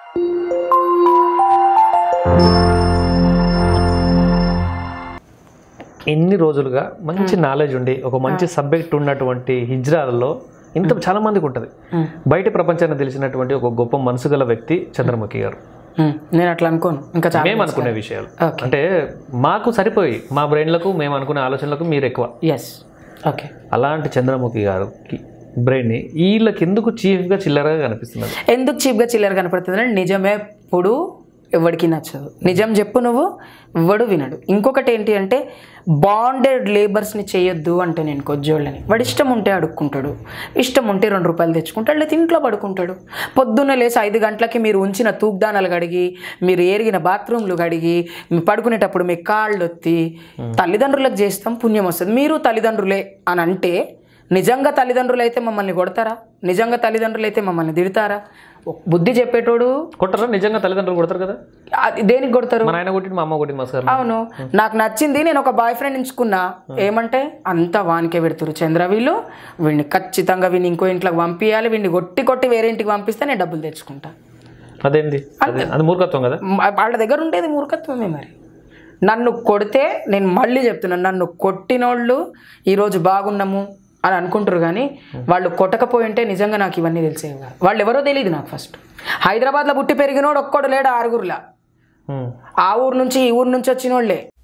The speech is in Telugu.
ఎన్ని రోజులుగా మంచి నాలెడ్జ్ ఉండి ఒక మంచి సబ్జెక్ట్ ఉన్నటువంటి హిజ్రాలలో ఇంత చాలా మందికి ఉంటుంది బయట ప్రపంచాన్ని తెలిసినటువంటి ఒక గొప్ప మనసు గల వ్యక్తి చంద్రముఖి గారు ఉమ్, నేను అట్లా అనుకోను ఇంకా చాలా మేము అనుకునే విషయాలు ఓకే అంటే మాకు సరిపోయి మా బ్రెయిన్లకు మేము అనుకునే ఆలోచనలకు మీరు ఎక్కువ ఎస్ ఓకే అలాంటి చంద్రముఖి గారికి బ్రెయిన్ని వీళ్ళకి ఎందుకు చీఫ్గా చిల్లరగా కనిపిస్తున్నది ఎందుకు చీప్గా చిల్లర కనపడుతుంది అంటే నిజమే ఎప్పుడు ఎవరికి నచ్చదు నిజం చెప్పు నువ్వు ఎవడు వినడు ఇంకొకటి ఏంటి అంటే బాండెడ్ లేబర్స్ని చేయొద్దు అంటే నేను కొజ్జోళ్ళని వాడు ఇష్టం ఉంటే అడుక్కుంటాడు ఇష్టం ఉంటే రెండు రూపాయలు తెచ్చుకుంటాడు లేదా ఇంట్లో పడుకుంటాడు పొద్దున్న లేచి ఐదు గంటలకి మీరు ఉంచిన తూగ్దానాలు కడిగి మీరు ఏరిగిన బాత్రూమ్లు కడిగి మీ పడుకునేటప్పుడు మీ కాళ్ళు ఒత్తి తల్లిదండ్రులకు చేస్తాం పుణ్యం వస్తుంది మీరు తల్లిదండ్రులే అని అంటే నిజంగా తల్లిదండ్రులు అయితే మమ్మల్ని కొడతారా నిజంగా తల్లిదండ్రులు అయితే మమ్మల్ని తిడతారా బుద్ధి చెప్పేటోడు కొట్టరా నిజంగా తల్లిదండ్రులు కొడతారు కదా అది దేనికి కొడతారు మా నాయన కొట్టింది మా అమ్మ కొట్టింది మా సార్ అవును నాకు నచ్చింది నేను ఒక బాయ్ ఫ్రెండ్ ఎంచుకున్నా ఏమంటే అంతా వానికే పెడుతురు చంద్ర వీళ్ళు వీడిని ఖచ్చితంగా వీడిని ఇంకో ఇంట్లోకి పంపించాలి వీడిని కొట్టి కొట్టి వేరే ఇంటికి పంపిస్తే నేను డబ్బులు తెచ్చుకుంటా అదేంది అదే అది మూర్ఖత్వం కదా మ- వాళ్ళ దగ్గర ఉండేది మూర్ఖత్వమే మరి నన్ను కొడితే నేను మళ్ళీ చెప్తున్నాను నన్ను కొట్టినోళ్ళు ఈరోజు బాగున్నాము అని అనుకుంటారు కానీ వాళ్ళు కొట్టకపోయి ఉంటే నిజంగా నాకు ఇవన్నీ తెలిసేవి కాదు వాళ్ళు ఎవరో తెలియదు నాకు ఫస్ట్ హైదరాబాద్లో పుట్టి పెరిగినోడు ఒక్కడు లేడు ఆరుగురులా ఉమ్. ఆ ఊరు నుంచి ఈ ఊరు నుంచి వచ్చిన వాళ్ళే